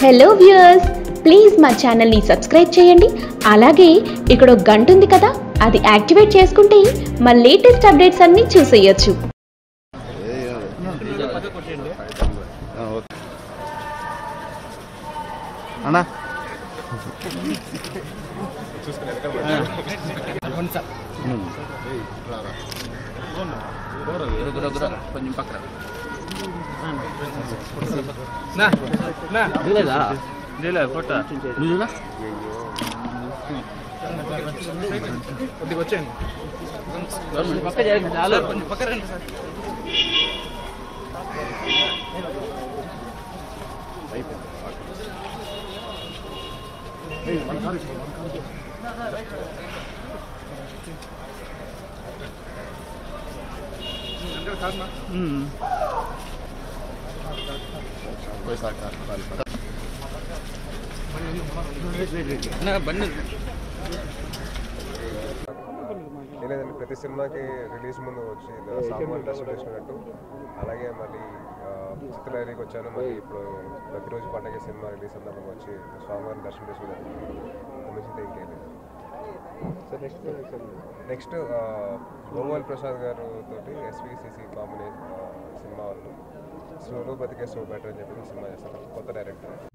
hello viewers please మా ఛానల్ని subscribe చేయండి అలాగే ఇక్కడ ఒక గంట ఉంది కదా అది యాక్టివేట్ చేసుకుంటే మా లేటెస్ట్ అప్డేట్స్ అన్నీ చూసేయొచ్చు అన్నా కొంచెం పక్కన ఫోటో పక్క చేయండి చాలా కొంచెం పక్క రండి సార్ నా బండి లేదండి ప్రతి సినిమాకి రిలీజ్ ముందు వచ్చి సామాన్ దర్శనం చేసినట్టు అలాగే మళ్ళీ ఆ, చిత్రలహరికి వచ్చాను మళ్ళీ ఇప్పుడు ప్రతిరోజు పండగ సినిమా రిలీజ్ సందర్భంగా వచ్చి స్వామివారిని దర్శనం చేసుకున్నాను మంచిది ఇంకేం లేదు నెక్స్ట్ గోపాల్ ప్రసాద్ గారు తోటి ఎస్విసిసి కాంబినేషన్ సినిమా వాళ్ళు స్లోలో బతికే స్లో బెటర్ అని చెప్పి సినిమా చేస్తాను కొత్త డైరెక్టర్